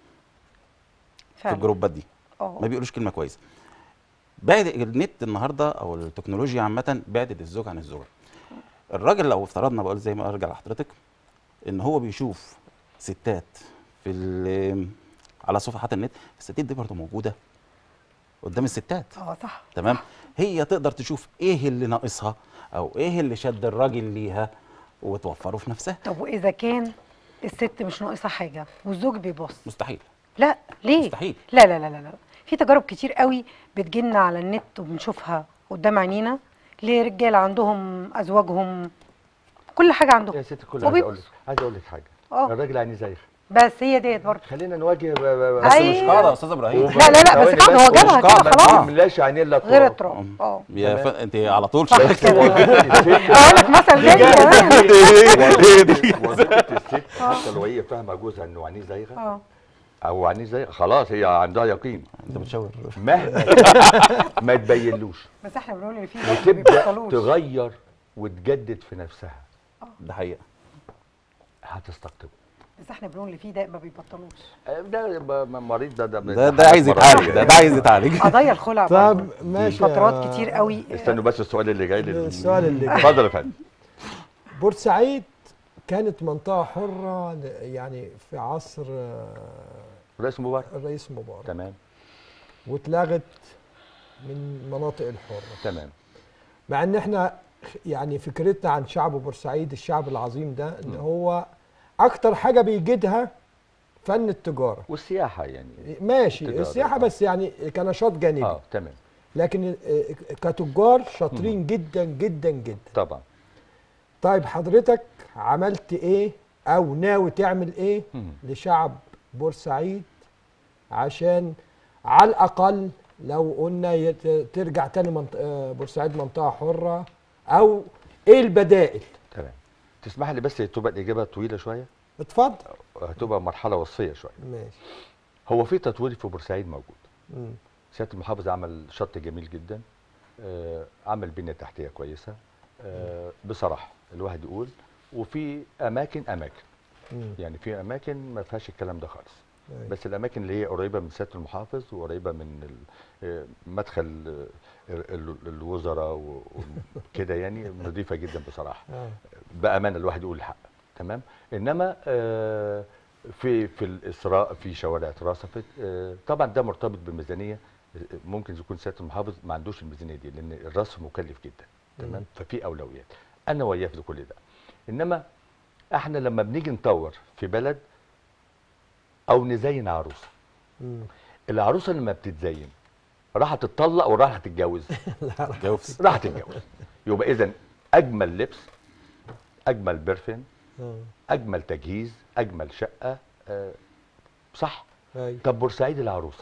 في فعلا الجروبات دي اه ما بيقولوش كلمه كويسه بعد النت النهارده او التكنولوجيا عامه بعدت الزوج عن الزوجه الراجل لو افترضنا بقول زي ما ارجع لحضرتك ان هو بيشوف ستات في ال- على صفحات النت الستات دي برضه موجوده قدام الستات اه صح تمام هي تقدر تشوف ايه اللي ناقصها او ايه اللي شد الراجل ليها وتوفره في نفسها طب واذا كان الست مش ناقصها حاجه والزوج بيبص مستحيل لا ليه مستحيل. لا لا لا لا لا في تجارب كتير قوي بتجيلنا على النت وبنشوفها قدام عينينا لرجاله عندهم ازواجهم كل حاجه عندهم يا ست الكل عايز وبيبص. اقول لك عايز اقول لك حاجه اه. الراجل عينيه زيخ بس هي ديت برضه خلينا نواجه ب- ب- بس أيوة. مش قاعده يا استاذ ابراهيم لا، لا، لا، بس ثواني قاعدة، هو جابها ومش كده قاعدة، خلاص. ما بنملاش عينيه الا غير التراب. التراب اه يا ف... انت على طول صح شايف كده الست اقول لك مثل تاني كمان وظيفة وظيفة الست حتى لو هي فاهمة جوزها انه عينيه زيغة اه او عينيه زيغة خلاص هي عندها يقين انت بتشاور مهما ما تبينلوش بس احنا بنقول ان في ناس ما وتبدا بيبطلوش تغير وتجدد في نفسها ده حقيقه هتستقطبه بس احنا بنقول ان في ده ما بيبطلوش ده ب- مريض ده ده ده ده عايز يتعالج ده ده عايز يتعالج قضايا الخلع طب برضه ماشي فترات يا- كتير قوي استنوا بس السؤال اللي جاي لل- السؤال اللي جاي. اتفضل يا فندم بورسعيد كانت منطقة حرة ل- يعني في عصر آه، رئيس مبارك الرئيس مبارك تمام واتلغت من مناطق الحرة تمام مع ان احنا خ- يعني فكرتنا عن شعب بورسعيد الشعب العظيم ده ان هو اكتر حاجة بيجدها فن التجارة والسياحه يعني ماشي التجارة، السياحة آه. بس يعني كنشاط جانبي اه تمام لكن آه، كتجار شاطرين جدا جدا جدا طبعا طيب حضرتك عملت ايه او ناوي تعمل ايه مم. لشعب بورسعيد عشان على الاقل لو قلنا يت- ترجع تاني منط... آه، بورسعيد منطقه حره او ايه البدائل تمام تسمح لي بس تبقى الاجابه طويله شويه اتفضل هتبقى مرحله وصفيه شويه ماشي هو في تطوير في بورسعيد موجود مم. سياده المحافظ عمل شط جميل جدا آه، عمل بنيه تحتيه كويسه آه، بصراحه الواحد يقول وفي اماكن اماكن مم. يعني في اماكن ما فيهاش الكلام ده خالص أيوة. بس الاماكن اللي هي قريبه من سياده المحافظ وقريبه من ال- آه، مدخل آه، ال- ال- الوزراء وكده يعني نظيفه جدا بصراحه آه. بامانه الواحد يقول الحق تمام انما آه، في في الاسراء في شوارع اترصفت آه، طبعا ده مرتبط بالميزانيه آه، ممكن يكون سياده المحافظ ما عندوش الميزانيه دي لان الرصف مكلف جدا تمام ففي اولويات انا وياه في كل ده انما احنا لما بنيجي نطور في بلد او نزين عروسه مم. العروسه لما بتتزين راح تتطلق وراح تتجوز جوز راح تتجوز يبقى اذا اجمل لبس اجمل برفين آه. اجمل تجهيز اجمل شقه آه، صح أيوة. طب بورسعيد العروسه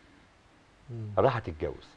مم. راح تتجوز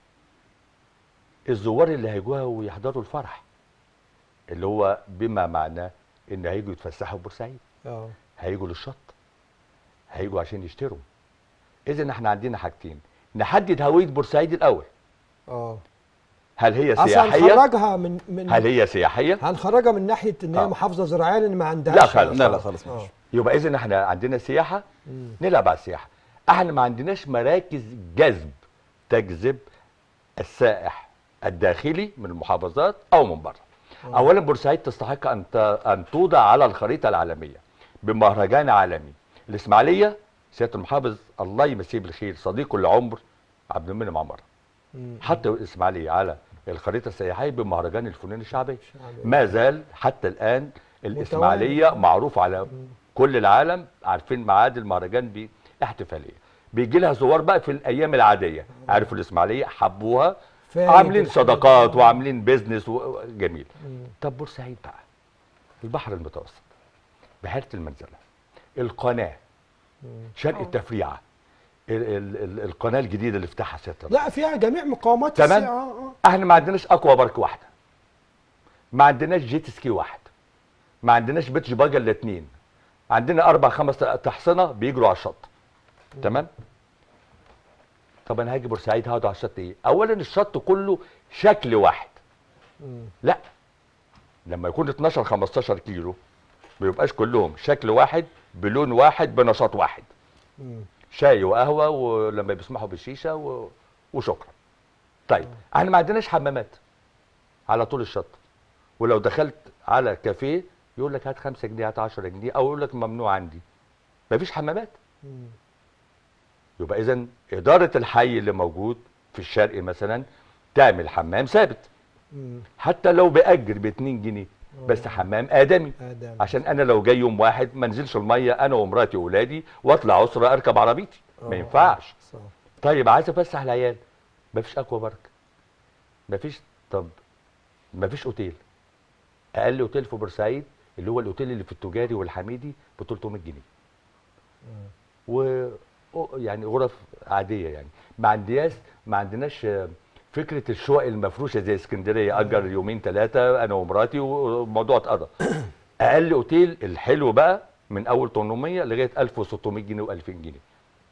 الزوار اللي هيجوها ويحضروا الفرح اللي هو بما معناه ان هيجوا يتفسحوا في بورسعيد اه هيجوا للشط هيجوا عشان يشتروا اذا احنا عندنا حاجتين نحدد هويه بورسعيد الاول اه هل هي اصلا سياحيه هنخرجها من من هل هي سياحيه هنخرجها من ناحيه ان هي آه. محافظه زراعيه لان ما عندهاش لا خالص. لا لا خالص آه. مش يبقى اذا احنا عندنا سياحه مم. نلعب على السياحه احنا ما عندناش مراكز جذب تجذب السائح الداخلي من المحافظات او من بره اولا بورسعيد تستحق ان ت- ان توضع على الخريطه العالميه بمهرجان عالمي الاسماعيليه سياده المحافظ الله يمسيه بالخير صديقه العمر عبد المنعم عمر مم. حط الاسماعيليه على الخريطه السياحيه بمهرجان الفنون الشعبيه الشعبية. ما زال حتى الان الاسماعيليه معروف على كل العالم عارفين ميعاد المهرجان باحتفاليه بيجي لها زوار بقى في الايام العاديه عارفوا الاسماعيليه حبوها فايد عاملين والحاجات صدقات دي. وعاملين بيزنس و- جميل مم. طب بورسعيد بقى البحر المتوسط بحيره المنزله القناه شرق التفريعه ال- ال- ال- القناه الجديده اللي فتحها سياده الرئيس. لا فيها جميع مقاومات تمام. السياحة. اه اه احنا ما عندناش اكوا بارك واحده ما عندناش جيت سكي واحد ما عندناش بيتش باجر الاثنين عندنا اربع خمس تحصنه بيجروا على الشط تمام طب انا هاجي بورسعيد هقعد على الشط ايه اولا الشط كله شكل واحد مم. لا لما يكون 12 15 كيلو ما يبقاش كلهم شكل واحد بلون واحد بنشاط واحد مم. شاي وقهوه ولما بيسمحوا بالشيشه و... وشكرا طيب احنا ما عندناش حمامات على طول الشط ولو دخلت على كافيه يقول لك هات 5 جنيه هات 10 جنيه او يقول لك ممنوع عندي مفيش حمامات مم. يبقى اذا اداره الحي اللي موجود في الشرق مثلا تعمل حمام ثابت مم. حتى لو باجر ب 2 جنيه بس حمام ادمي آدم. عشان انا لو جاي يوم واحد ما انزلش الميه انا ومراتي واولادي واطلع اسره اركب عربيتي ما آه. ينفعش صح. طيب عايز افسح العيال مفيش اكوا بارك مفيش طب مفيش اوتيل اقل اوتيل في بورسعيد اللي هو الاوتيل اللي في التجاري والحميدي ب 300 جنيه و أو- يعني غرف عاديه يعني ما عندناش ما عندناش آه، فكره الشقق المفروشه زي اسكندريه اجر يومين ثلاثه انا ومراتي والموضوع اتقضى اقل اوتيل الحلو بقى من اول 800 لغايه 1600 جنيه و2000 جنيه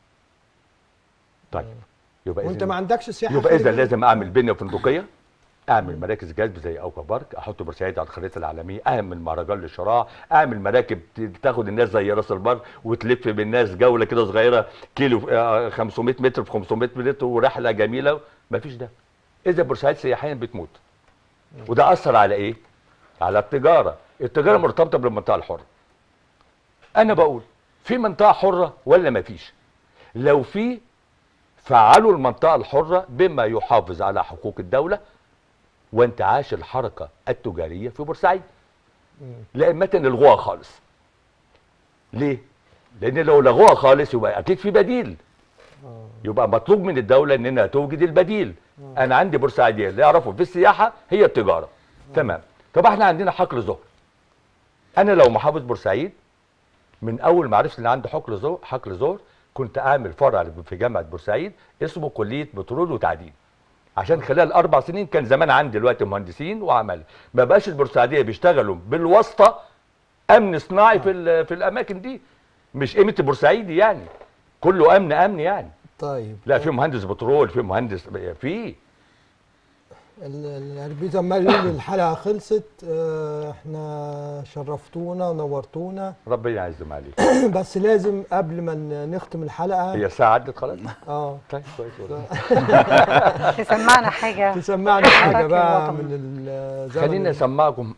طيب يبقى وانت إذن- ما عندكش سياحه يبقى اذا خارجية؟ لازم اعمل بنيه فندقيه اعمل مراكز جذب زي اوكا بارك احط بورسعيد على الخريطه العالميه اعمل مهرجان للشراع اعمل مراكب ت- تاخد الناس زي راس البر وتلف بالناس جوله كده صغيره كيلو آه، 500 متر في 500 متر ورحله جميله مفيش ده اذا بورسعيد سياحيا بتموت وده اثر على ايه على التجاره التجاره مرتبطه بالمنطقه الحره انا بقول في منطقه حره ولا مفيش لو في فعلوا المنطقة الحرة بما يحافظ على حقوق الدولة وانتعاش الحركة التجارية في بورسعيد لا إما نلغوها خالص ليه؟ لأن لو لغوها خالص يبقى أكيد في بديل يبقى مطلوب من الدولة إنها توجد البديل أنا عندي بورسعيدية اللي يعرفوا في السياحة هي التجارة تمام طب احنا عندنا حقل ظهر أنا لو محافظ بورسعيد من اول ما عرفت ان عندي حقل ظهر حقل ظهر كنت اعمل فرع في جامعه بورسعيد اسمه كليه بترول وتعدين عشان خلال اربع سنين كان زمان عندي دلوقتي مهندسين وعمل ما بقاش البورسعيديه بيشتغلوا بالواسطه امن صناعي في ال- في الاماكن دي مش قيمه البورسعيدي يعني كله امن امن يعني طيب لا في مهندس بترول في مهندس في ال- الاربيزه مالي الحلقه خلصت آه، احنا شرفتونا ونورتونا ربنا يعزم عليك بس لازم قبل ما ن- نختم الحلقه هي الساعه عدت خلاص اه طيب كويس والله. تسمعنا حاجه تسمعنا حاجه حضرتك بقى الوطن. من الزمن خليني اسمعكم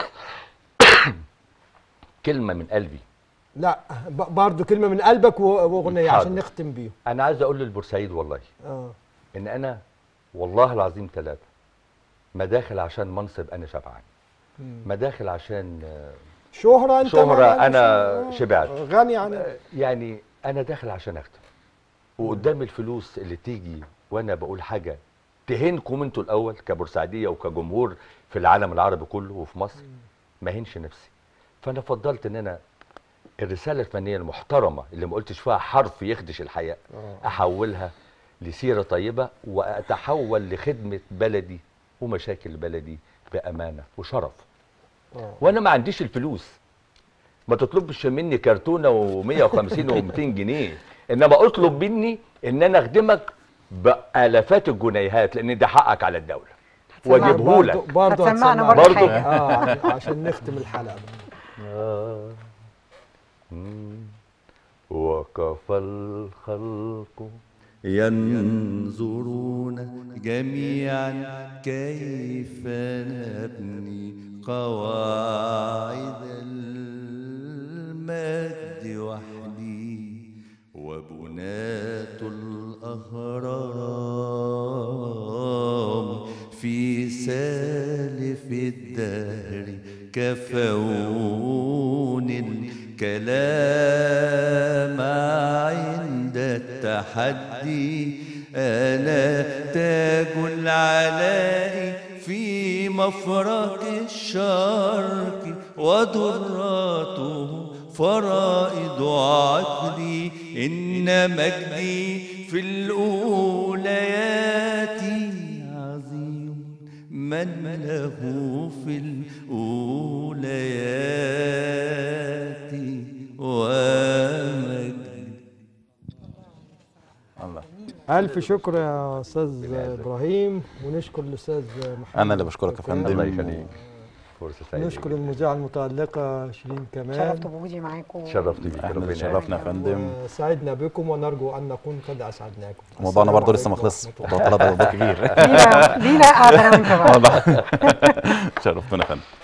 كلمه من قلبي لا ب- برضو كلمه من قلبك و- واغنيه حاضر. عشان نختم بيهم انا عايز اقول للبورسعيد والله اه ان انا والله العظيم ثلاثه ما داخل عشان منصب انا شبعان مم. ما داخل عشان آه، شهره انت شهرة ما- أنا آه، شبعت. غني عن آه، يعني انا داخل عشان اختم وقدام الفلوس اللي تيجي وانا بقول حاجه تهينكم انتوا الاول كبورسعيديه وكجمهور في العالم العربي كله وفي مصر ما هينش نفسي فانا فضلت ان انا الرساله الفنيه المحترمه اللي ما قلتش فيها حرف يخدش الحياه آه. احولها لسيره طيبه واتحول لخدمه بلدي ومشاكل بلدي بامانه وشرف آه. وانا ما عنديش الفلوس ما تطلبش مني كرتونه و150 و200 جنيه انما اطلب مني ان انا اخدمك بالافات الجنيهات لان ده حقك على الدوله واجيبه لك برضو- برضو هتسمعنا هتسمعنا. برضو برضو. حاجه اه عشان نختم الحلقه آه. مم. وقف الخلق ينظرون جميعا كيف نبني قواعد المجد وحدي وبنات الأهرام في سالف الدهر كفون الكلام عند التحدي أنا تاج العلاء في مفرق الشرق ودراته فرائض عقلي إن مجدي في الأوليات عظيم من له في الأوليات ومجد الله الف شكر يا استاذ ابراهيم ونشكر الاستاذ محمد انا اللي بشكرك يا فندم الله يخليك فرصه سعيده نشكر المذيعه المتالقه شيرين كمال شرفت بوجودي معاكم شرفت بيك احنا ربنا اللي شرفنا يا فندم وسعدنا بكم ونرجو ان نكون قد اسعدناكم موضوعنا السلام برضه لسه ما عليكم خلصش ورحمة الله. موضوع ثلاثة موضوع كبير لينا لينا قاعده انا وانت بقى شرفتنا يا فندم